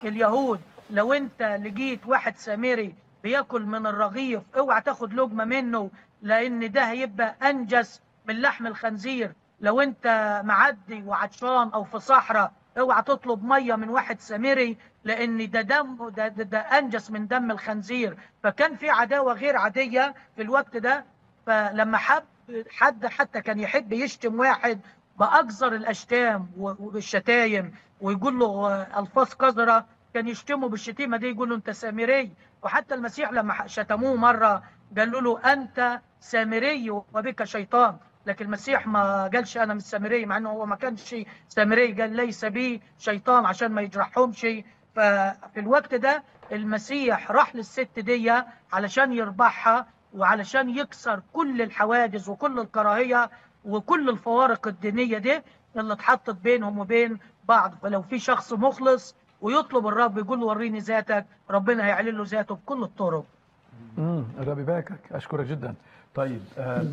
اليهود لو انت لقيت واحد سامري بياكل من الرغيف اوعى تاخد لقمه منه لان ده هيبقى انجس من لحم الخنزير لو انت معدي وعطشان او في صحراء اوعى تطلب ميه من واحد سامري لان ده دم ده, ده, ده انجس من دم الخنزير فكان في عداوه غير عاديه في الوقت ده فلما حب حد حتى كان يحب يشتم واحد باقذر الاشتام والشتايم ويقول له الفاظ قذره كان يشتمه بالشتيمه دي يقول له انت سامري وحتى المسيح لما شتموه مره قالوا له انت سامري وبك شيطان لكن المسيح ما قالش انا مش سامري مع انه هو ما كانش سامري قال ليس بي شيطان عشان ما يجرحهمش ففي الوقت ده المسيح راح للست دي علشان يربحها وعلشان يكسر كل الحواجز وكل الكراهيه وكل الفوارق الدينيه دي اللي اتحطت بينهم وبين بعض فلو في شخص مخلص ويطلب الرب يقول له وريني ذاتك ربنا هيعلن له ذاته بكل الطرق امم الرب يباركك اشكرك جدا طيب آه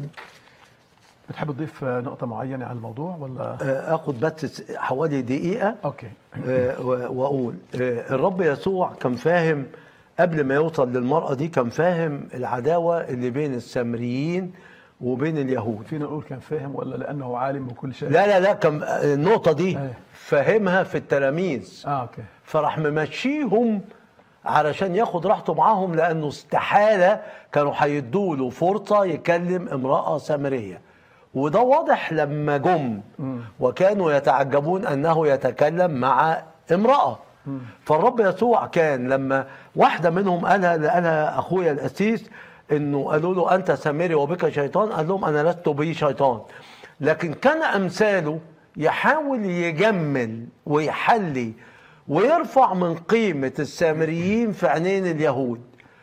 بتحب تضيف آه، نقطه معينه على الموضوع ولا آه، اخد بس حوالي دقيقه اوكي آه، و- واقول آه، الرب يسوع كان فاهم قبل ما يوصل للمرأة دي كان فاهم العداوة اللي بين السامريين وبين اليهود فينا نقول كان فاهم ولا لانه عالم بكل شيء لا لا لا كان النقطة دي أيوة. فاهمها في التلاميذ اه اوكي فراح ممشيهم علشان ياخد راحته معاهم لانه استحاله كانوا هيدوا له فرصه يكلم امراه سامريه وده واضح لما جم وكانوا يتعجبون انه يتكلم مع امراه فالرب يسوع كان لما واحده منهم قالها قالها اخويا الاسيس انه قالوا له انت سامري وبك شيطان قال لهم انا لست بي شيطان لكن كان امثاله يحاول يجمل ويحلي ويرفع من قيمة السامريين في عينين اليهود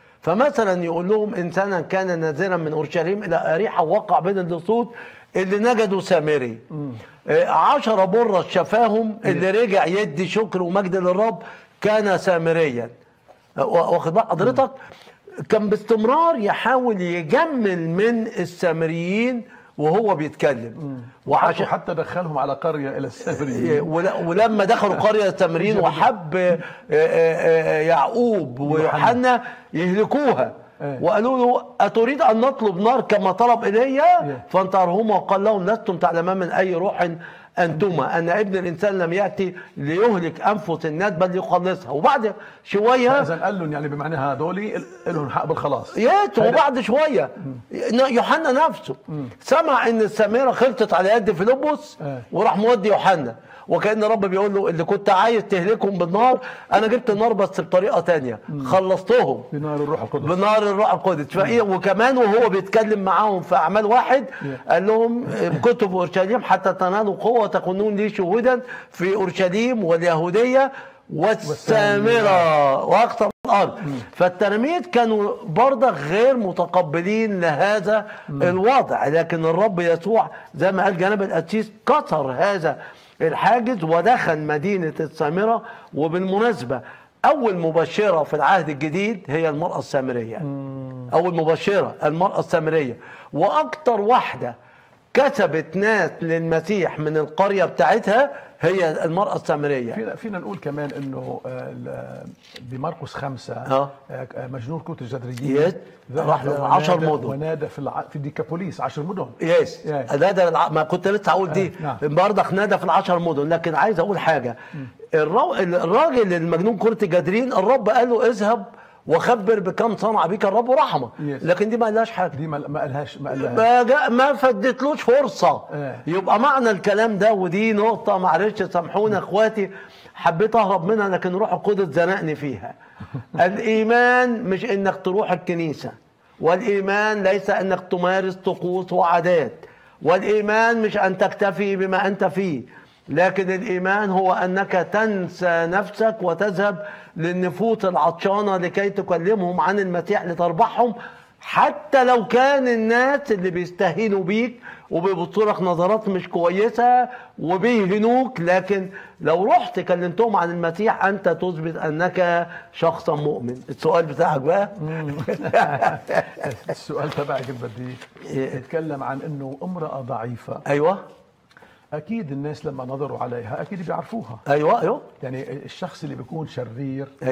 فمثلا يقول لهم إنسانا كان نازلا من أورشليم إلى أريحة وقع بين اللصوص اللي نجدوا سامري آه، عشرة برة شفاهم اللي رجع يدي شكر ومجد للرب كان سامريا آه، واخد بال حضرتك كان باستمرار يحاول يجمل من السامريين وهو بيتكلم وعشان حتى دخلهم على قريه الى السامريين ول- ولما دخلوا قرية تمرين وحب آه، آه، آه، يعقوب ويوحنا يهلكوها إيه. وقالوا له أتريد أن نطلب نار كما طلب إيليا فانتهرهما وقال لهم لستم تعلمان من أي روح أنتما أن ابن الإنسان لم يأتي ليهلك أنفس الناس بل يخلصها وبعد شوية اذا قال لهم يعني بمعنى هذول لهم حق بالخلاص يات وبعد شويه يوحنا نفسه سمع ان السامره خلطت على يد فيلبس آه. وراح مودي يوحنا وكان الرب بيقول له اللي كنت عايز تهلكهم بالنار انا جبت النار بس بطريقه تانية خلصتهم بنار الروح القدس بنار الروح القدس فايه وكمان وهو بيتكلم معاهم في اعمال واحد قال لهم كنتوا في اورشليم حتى تنالوا قوه وتكونون لي شهودا في اورشليم واليهوديه والسامره واقصى الارض فالتلاميذ كانوا برضه غير متقبلين لهذا الوضع لكن الرب يسوع زي ما قال جناب القسيس كسر هذا الحاجز ودخل مدينه السامره وبالمناسبه اول مبشره في العهد الجديد هي المراه السامريه اول مبشره المراه السامريه واكتر واحده كسبت ناس للمسيح من القريه بتاعتها هي المراه السامريه فينا فينا نقول كمان انه آه، ال- بمرقس خمسة آه. آه، آه، مجنون كروت الجدريين يس. ذهب راح له ونادى- عشر مدن. ونادى في الع... في الديكابوليس عشر مدن يس يس. نادى الع- ما كنت لسه هقول دي نعم. برضك نادى في العشر مدن لكن عايز اقول حاجه الرو... الراجل المجنون كرة الجدرين الرب قال له اذهب وخبر بكم صنع بك الرب ورحمه يس. لكن دي ما قالهاش حاجه دي ما ما قالهاش ما قالهاش ما جاء ما فدتلوش فرصه آه. يبقى معنى الكلام ده ودي نقطه معلش سامحونا اخواتي حبيت اهرب منها لكن روح القدس زنقني فيها الايمان مش انك تروح الكنيسه والايمان ليس انك تمارس طقوس وعادات والايمان مش ان تكتفي بما انت فيه لكن الايمان هو انك تنسى نفسك وتذهب للنفوس العطشانه لكي تكلمهم عن المسيح لتربحهم حتى لو كان الناس اللي بيستهينوا بيك وبيبصوا لك نظرات مش كويسه وبيهنوك لكن لو رحت كلمتهم عن المسيح انت تثبت انك شخصا مؤمن السؤال بتاعك بقى السؤال تبعك اللي بدي اتكلم عن انه امراه ضعيفه ايوه اكيد الناس لما نظروا عليها اكيد بيعرفوها ايوه ايوه يعني الشخص اللي بيكون شرير